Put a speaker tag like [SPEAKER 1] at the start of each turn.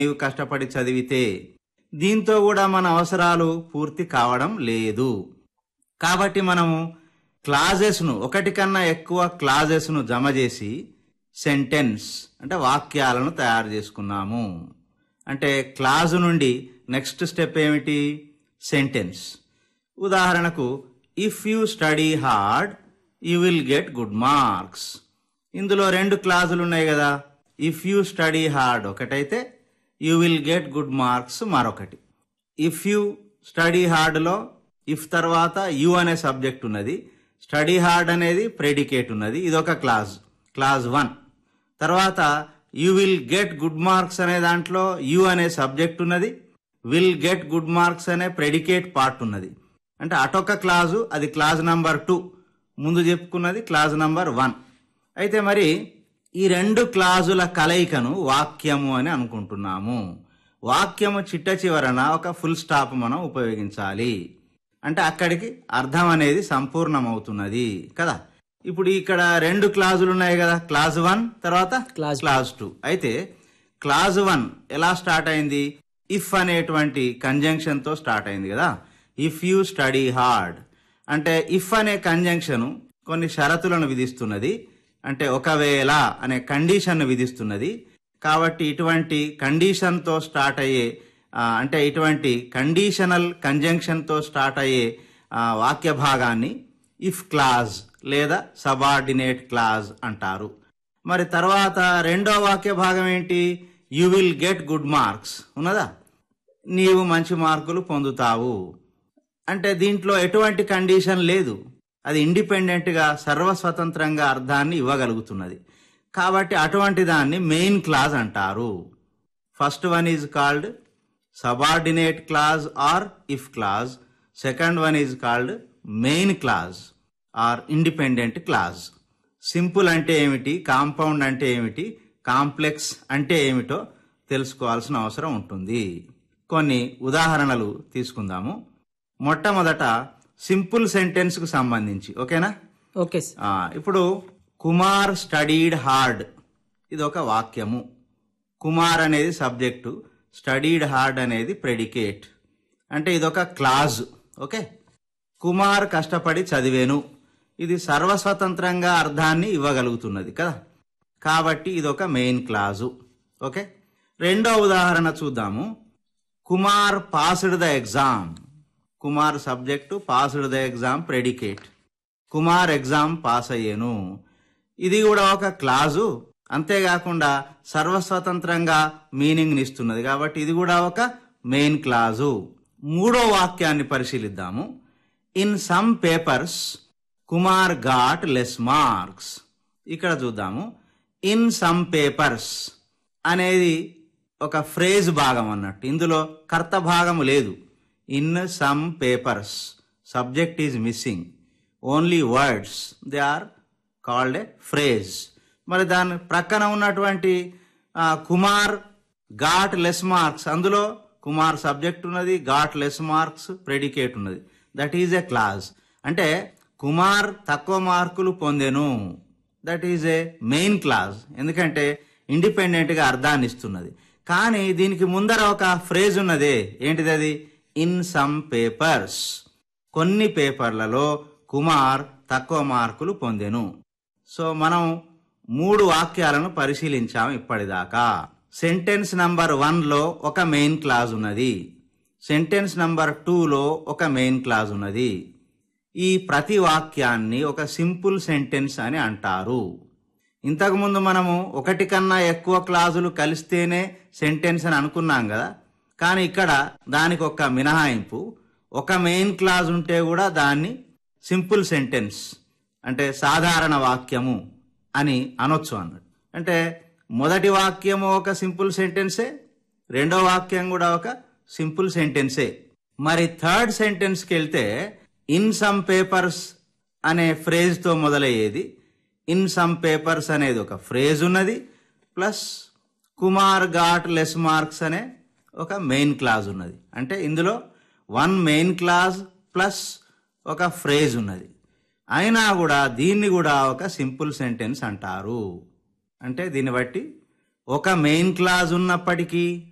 [SPEAKER 1] నీవు కష్టపడి చదివితే దీంతో కూడా మన అవసరాలు పూర్తి కావడం లేదు కాబట్టి మనము క్లాజెస్ను ఒకటి కన్నా ఎక్కువ క్లాజెస్ను జమ చేసి సెంటెన్స్ అంటే వాక్యాలను తయారు చేసుకున్నాము అంటే క్లాజు నుండి నెక్స్ట్ స్టెప్ ఏమిటి సెంటెన్స్ ఉదాహరణకు if you study hard you will get good marks ఇందులో రెండు క్లాజులు ఉన్నాయి కదా ఇఫ్ యూ స్టడీ హార్డ్ ఒకటైతే you will get good marks మరొకటి ఇఫ్ యూ స్టడీ హార్డ్లో ఇఫ్ తర్వాత యు అనే సబ్జెక్ట్ ఉన్నది స్టడీ హార్డ్ అనేది ప్రెడికేట్ ఉన్నది ఇదొక క్లాజ్ క్లాజ్ వన్ తర్వాత you will get good marks అనే దాంట్లో యు అనే సబ్జెక్ట్ ఉన్నది విల్ గెట్ గుడ్ మార్క్స్ అనే ప్రెడికేట్ పార్ట్ ఉన్నది అంటే అటొక క్లాజు అది క్లాజ్ నంబర్ టూ ముందు చెప్పుకున్నది క్లాజ్ నంబర్ వన్ అయితే మరి ఈ రెండు క్లాజుల కలయికను వాక్యము అని అనుకుంటున్నాము వాక్యము చిట్ట చివరన ఒక ఫుల్ స్టాప్ మనం ఉపయోగించాలి అంటే అక్కడికి అర్థం అనేది సంపూర్ణమవుతున్నది కదా ఇప్పుడు ఇక్కడ రెండు క్లాజులు ఉన్నాయి కదా క్లాజ్ వన్ తర్వాత
[SPEAKER 2] Clause
[SPEAKER 1] క్లాజ్ టూ అయితే క్లాజ్ వన్ ఎలా స్టార్ట్ అయింది ఇఫ్ అనేటువంటి కంజంక్షన్ తో స్టార్ట్ అయింది కదా ఇఫ్ యూ స్టడీ హార్డ్ అంటే ఇఫ్ అనే కంజంక్షన్ కొన్ని షరతులను విధిస్తున్నది అంటే ఒకవేళ అనే కండిషన్ విధిస్తున్నది కాబట్టి ఇటువంటి కండిషన్ తో స్టార్ట్ అయ్యే ఆ, అంటే ఇటువంటి కండిషనల్ కంజంక్షన్ తో స్టార్ట్ అయ్యే ఆ, వాక్య భాగాన్ని ఇఫ్ క్లాజ్ లేదా సబార్డినేట్ క్లాజ్ అంటారు మరి తర్వాత రెండో వాక్య భాగం ఏంటి you will get good marks ఉన్నదా నీవు మంచి మార్కులు పొందుతావు అంటే దీంట్లో ఎటువంటి కండిషన్ లేదు అది ఇండిపెండెంట్ గా సర్వస్వతంత్రంగా అర్థాన్ని ఇవ్వగలుగుతున్నది కాబట్టి అటువంటి దాన్ని మెయిన్ క్లాజ్ అంటారు first one is called subordinate clause or if clause second one is called main clause or independent clause simple అంటే ఏమిటి కాంపౌండ్ అంటే ఏమిటి కాంప్లెక్స్ అంటే ఏమిటో తెలుసుకోవాల్సిన అవసరం ఉంటుంది కొన్ని ఉదాహరణలు తీసుకుందాము మొట్టమొదట సింపుల్ సెంటెన్స్ కు సంబంధించి ఓకేనా
[SPEAKER 2] ఓకే సార్
[SPEAKER 1] ఆ, ఇప్పుడు కుమార్ స్టడీడ్ హార్డ్ ఇది ఒక వాక్యము కుమార్ అనేది సబ్జెక్టు స్టడీడ్ హార్డ్ అనేది ప్రెడికేట్ అంటే ఇదొక క్లాజ్ ఓకే కుమార్ కష్టపడి చదివేను ఇది సర్వస్వతంత్రంగా అర్థాన్ని ఇవ్వగలుగుతున్నది కదా కాబట్టి ఇదొక మెయిన్ క్లాజు ఓకే రెండో ఉదాహరణ చూద్దాము Kumar passed the exam Kumar subject passed the exam predicate Kumar exam pass అయ్యాను ఇది కూడా ఒక క్లాజు అంతేకాకుండా సర్వస్వతంత్రంగా మీనింగ్ ఇస్తున్నది కాబట్టి ఇది కూడా ఒక మెయిన్ క్లాజు మూడో వాక్యాన్ని పరిశీలిద్దాము in some papers Kumar got less marks ఇక్కడ చూద్దాము ఇన్ సమ్ పేపర్స్ అనేది ఒక ఫ్రేజ్ భాగం అన్నట్టు ఇందులో కర్త భాగము లేదు in some papers subject is missing only words they are called a phrase మరి దాని ప్రక్కన ఉన్నటువంటి ఆ, కుమార్ ఘాట్ లెస్ మార్క్స్ అందులో కుమార్ సబ్జెక్ట్ ఉన్నది ఘాట్ లెస్ మార్క్స్ ప్రెడికేట్ ఉన్నది దట్ ఈజ్ ఏ క్లాజ్ అంటే కుమార్ తక్కువ మార్కులు పొందెను that is a main clause ఎందుకంటే ఇండిపెండెంట్ గా అర్థాన్ని ఇస్తున్నది కానీ దీనికి ముందర ఒక ఫ్రేజ్ ఉన్నదే ఏంటిది అది ఇన్ సమ్ పేపర్స్ కొన్ని పేపర్లలో కుమార్ తక్కువ మార్కులు పొందెను సో మనం మూడు వాక్యాలను పరిశీలించాము ఇప్పటిదాకా సెంటెన్స్ నంబర్ వన్ లో ఒక మెయిన్ క్లాజ్ ఉన్నది సెంటెన్స్ నంబర్ టూలో ఒక మెయిన్ క్లాజ్ ఉన్నది ఈ ప్రతి వాక్యాన్ని ఒక సింపుల్ సెంటెన్స్ అని అంటారు ఇంతకుముందు మనము ఒకటి కన్నా ఎక్కువ క్లాజులు కలిస్తేనే సెంటెన్స్ అని అనుకున్నాం కదా కానీ ఇక్కడ దానికి ఒక మినహాయింపు ఒక మెయిన్ క్లాజ్ ఉంటే కూడా దాన్ని సింపుల్ సెంటెన్స్ అంటే సాధారణ వాక్యము అని అనొచ్చు అన్నట్టు అంటే మొదటి వాక్యము ఒక సింపుల్ సెంటెన్సే రెండో వాక్యం కూడా ఒక సింపుల్ సెంటెన్సే మరి థర్డ్ సెంటెన్స్కి వెళ్తే ఇన్ సమ్ పేపర్స్ అనే phrase తో మొదలయ్యేది ఇన్ సమ్ పేపర్స్ అనేది ఒక ఫ్రేజ్ ఉన్నది ప్లస్ కుమార్ ఘాట్ లెస్ మార్క్స్ అనే ఒక మెయిన్ క్లాజ్ ఉన్నది అంటే ఇందులో వన్ మెయిన్ క్లాజ్ ప్లస్ ఒక ఫ్రేజ్ ఉన్నది అయినా కూడా దీన్ని కూడా ఒక సింపుల్ సెంటెన్స్ అంటారు అంటే దీన్ని బట్టి ఒక మెయిన్ క్లాజ్ ఉన్నప్పటికీ